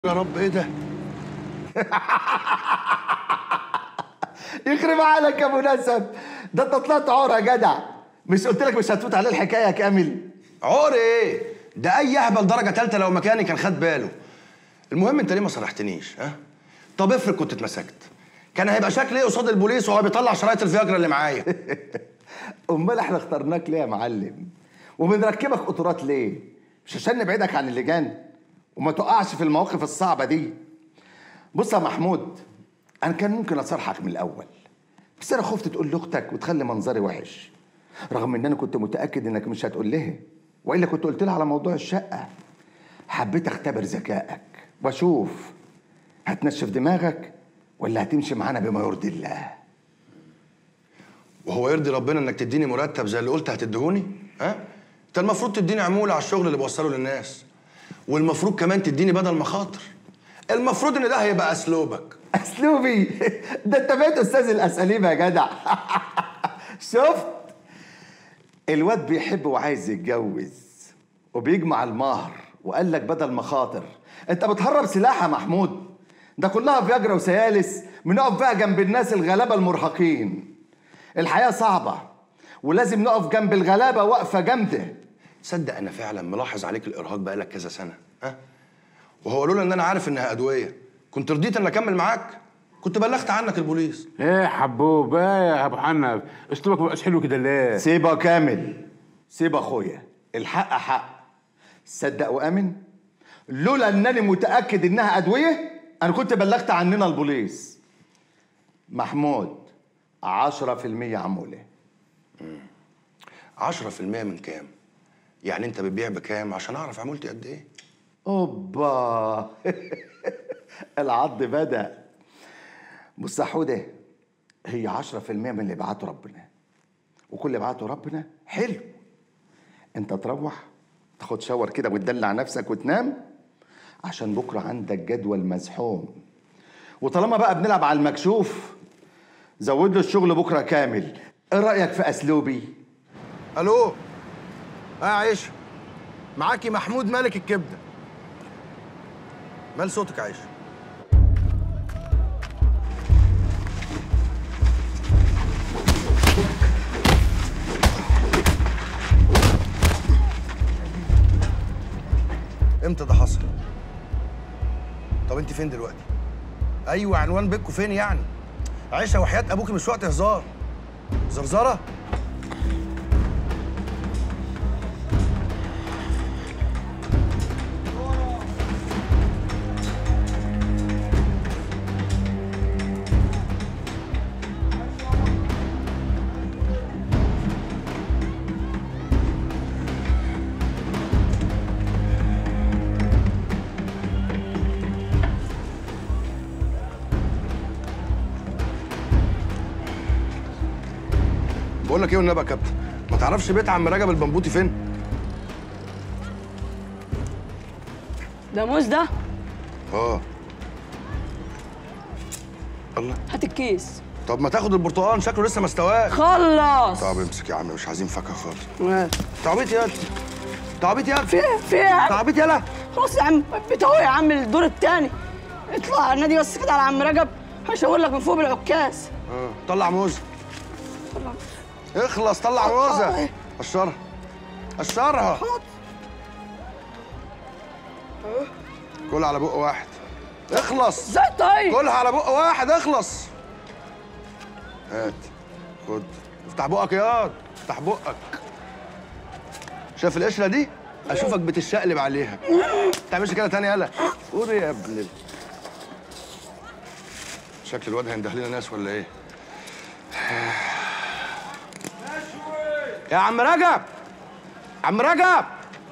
يا رب ايه ده؟ يخرب عليك يا مناسب ده انت طلعت عور يا جدع مش قلت لك مش هتفوت عليه الحكايه يا كامل عور ايه؟ ده اي اهبل درجه ثالثه لو مكاني كان خد باله. المهم انت ليه ما صرحتنيش؟ ها؟ طب افرض كنت اتمسكت. كان هيبقى شكلي ايه قصاد البوليس وهو بيطلع شرايط الفياجرا اللي معايا؟ امال احنا اخترناك ليه يا معلم وبنركبك قطورات ليه مش عشان نبعدك عن اللجان وما تقعش في المواقف الصعبه دي بص يا محمود انا كان ممكن اصارحك من الاول بس انا خفت تقول لاختك وتخلي منظري وحش رغم ان انا كنت متاكد انك مش هتقول لها والا كنت قلت لها على موضوع الشقه حبيت اختبر ذكائك واشوف هتنشف دماغك ولا هتمشي معانا بما يرضي الله وهو يرضي ربنا انك تديني مرتب زي اللي قلت هتديهوني؟ ها؟ انت المفروض تديني عموله على الشغل اللي بوصله للناس. والمفروض كمان تديني بدل مخاطر. المفروض ان ده هيبقى اسلوبك. اسلوبي ده انت بقيت استاذ الاساليب يا جدع شفت الواد بيحب وعايز يتجوز وبيجمع المهر وقال لك بدل مخاطر انت بتهرب سلاح يا محمود ده كلها فياجرا وسيالس بنقف بقى جنب الناس الغلابه المرهقين الحياه صعبه ولازم نقف جنب الغلابه وقفه جامده تصدق انا فعلا ملاحظ عليك الارهاق بقالك كذا سنه ها وهو لولا ان انا عارف انها ادويه كنت رضيت ان اكمل معاك كنت بلغت عنك البوليس ايه حبوب ايه يا ابو حنف اسلوبك مبقاش حلو كده ليه سيبه كامل سيب اخويا الحق حق صدق وامن لولا انني متاكد انها ادويه انا كنت بلغت عننا البوليس محمود 10% عموله 10% من كام يعني انت بتبيع بكام عشان اعرف عمولتي قد ايه اوبا العض بدا بص يا حوده هي 10% من اللي بعته ربنا وكل اللي بعته ربنا حلو انت تروح تاخد شاور كده وتدلع نفسك وتنام عشان بكره عندك جدول مزحوم وطالما بقى بنلعب على المكشوف زود له الشغل بكره كامل ايه رايك في اسلوبي الو اه يا عيشه معاكي محمود مالك الكبده مال صوتك يا عيشه امتى ده حصل طب انت فين دلوقتي ايوه عنوان بيتكم فين يعني عيشه وحياه ابوكي مش وقت هزار زرزره بقول لك ايه والنبي يا كابتن ما تعرفش بيت عم رجب البنبوطي فين ده موز ده اه الله هات الكيس طب ما تاخد البرتقال شكله لسه ما استواش خلص طب امسك يا عم مش عايزين فاكهه خالص ماشي. تعبيط يالا تعبيط يالا في ايه في ايه يا عم تعبيط يالا خلاص يا عم بتهو يا عم الدور التاني اطلع على النادي بس كده على عم رجب هشاور لك من فوق بالعكاز اه طلع موزه اخلص طلع موزه قشرها قشرها كل على بق واحد اخلص ازاي طيب كلها على بق واحد اخلص هات خد افتح بقك ياض افتح بقك شايف القشره دي اشوفك بتشقلب عليها ما تعملش كده تاني يلا قول ايه يا ابن ال- شكل الواد هينده لنا ناس ولا ايه يا عم رجب عم رجب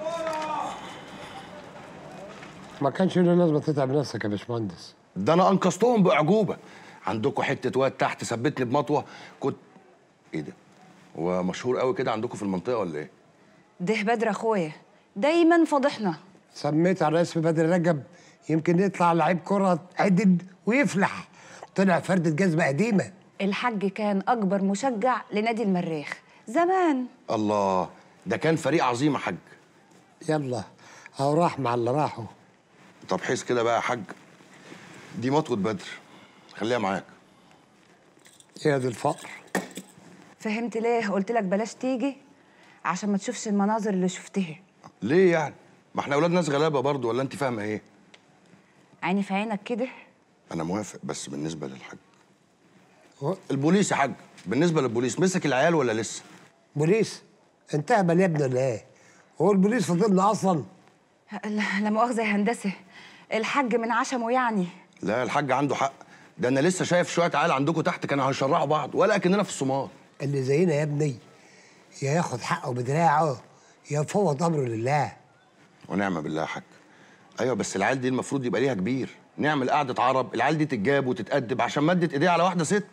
ما كانش له لازمه تتعب نفسك يا باشمهندس ده انا انقذتهم باعجوبه عندكم حته واد تحت ثبتني بمطوه كنت ايه ده هو مشهور قوي كده عندكم في المنطقه ولا ايه ده بدر اخويا دايما فضحنا سميت على اسم بدر رجب يمكن يطلع لعيب كره عدد ويفلح طلع فردة جزمه قديمه الحاج كان اكبر مشجع لنادي المريخ زمان الله ده كان فريق عظيم يا حاج يلا اهو راح مع اللي راحوا طب حس كده بقى يا حاج دي مطوة بدر خليها معاك يا دي الفقر فهمت ليه قلت لك بلاش تيجي عشان ما تشوفش المناظر اللي شفتها ليه يعني ما احنا اولاد ناس غلابه برضو ولا انت فاهمه ايه عيني في عينك كده انا موافق بس بالنسبه للحاج هو- البوليس يا حاج بالنسبه للبوليس مسك العيال ولا لسه بوليس انت اهبل يا ابني ولا ايه؟ هو البوليس فضلنا اصلا لا لا مؤاخذه يا هندسه الحاج من عشمه يعني لا الحاج عنده حق ده انا لسه شايف شويه عيال عندكم تحت كانوا هيشرعوا بعض ولا اكننا في الصومال اللي زينا يا ابني يا ياخد حقه بدراعه يا يفوض امره لله ونعم بالله يا حاج ايوه بس العيال دي المفروض يبقى ليها كبير نعمل قعده عرب العيال دي تتجاب وتتأدب عشان مدت ايديها على واحده ست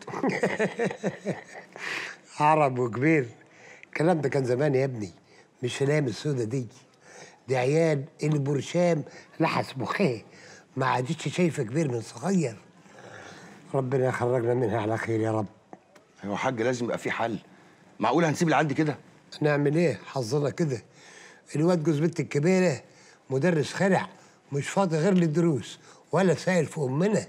عرب وكبير الكلام ده كان زمان يا ابني مش في الايام السودة دي دي عيال اللي برشام لحس مخيه ما عادتش شايفه كبير من صغير ربنا يخرجنا منها على خير يا رب ايوه يا حاج لازم يبقى في حل معقول هنسيب العيال دي كده نعمل ايه حظنا كده الواد جوز بنت الكبيره مدرس خلع مش فاضي غير للدروس ولا سائل في امنا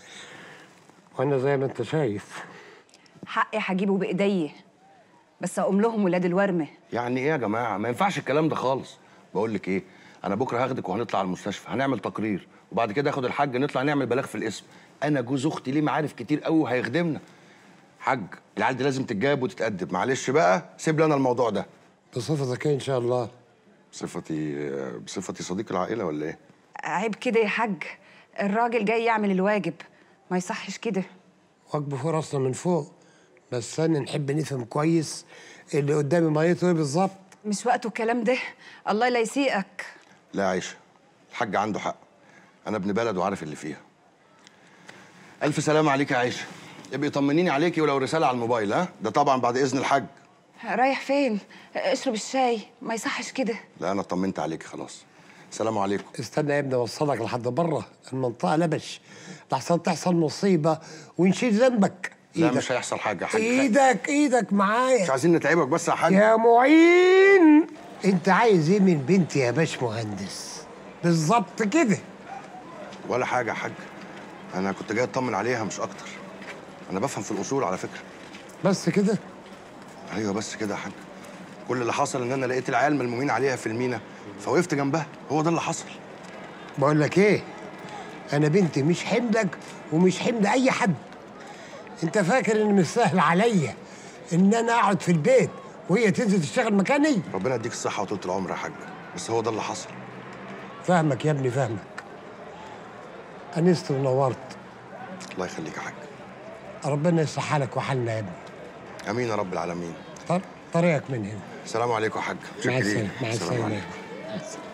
وانا زي ما انت شايف حقي هجيبه بايدي بس اقوم لهم ولاد الورمه يعني ايه يا جماعه ما ينفعش الكلام ده خالص بقول لك ايه انا بكره هاخدك وهنطلع المستشفى هنعمل تقرير وبعد كده اخد الحاج نطلع نعمل بلاغ في الاسم انا جوز اختي ليه معارف كتير قوي وهيخدمنا حاج العيال دي لازم تتجاب وتتأدب معلش بقى سيب لي انا الموضوع ده بصفتك إيه ان شاء الله بصفتي بصفتي صديق العائله ولا ايه عيب كده يا حاج الراجل جاي يعمل الواجب ما يصحش كده واجبه فوق راسنا من فوق بس انا نحب نفهم كويس اللي قدامي ميته ايه بالظبط مش وقته الكلام ده الله لا يسيئك لا يا عيشه الحاج عنده حق انا ابن بلد وعارف اللي فيها الف سلامه عليك يا عيشه ابقي طمنيني عليكي ولو رساله على الموبايل ها ده طبعا بعد اذن الحاج رايح فين اشرب الشاي ما يصحش كده لا انا اطمنت عليكي خلاص سلام عليكم استنى يا ابني اوصلك لحد بره المنطقه لبش لحسن تحصل مصيبه ونشيل ذنبك لا مش هيحصل حاجه يا حاج ايدك ايدك معايا مش عايزين نتعبك بس يا حاج يا معين انت عايز ايه من بنتي يا باش مهندس بالظبط كده ولا حاجه يا حاج انا كنت جاي اطمن عليها مش اكتر انا بفهم في الاصول على فكره بس كده ايوه بس كده يا حاج كل اللي حصل ان انا لقيت العيال ملمومين عليها في المينا فوقفت جنبها هو ده اللي حصل بقول لك ايه انا بنتي مش حملك ومش حمل اي حد انت فاكر ان مش سهل عليا ان انا اقعد في البيت وهي تنزل تشتغل مكاني ربنا يديك الصحه وطول العمر يا حاج بس هو ده اللي حصل فاهمك يا ابني فاهمك انست ونورت الله يخليك يا حاج ربنا يصلح حالك وحالنا يا ابني امين يا رب العالمين طر- طريقك من هنا السلام عليكم يا حاج مع متشكرين. السلامه مع السلام السلامه عليكم. مع السلامة.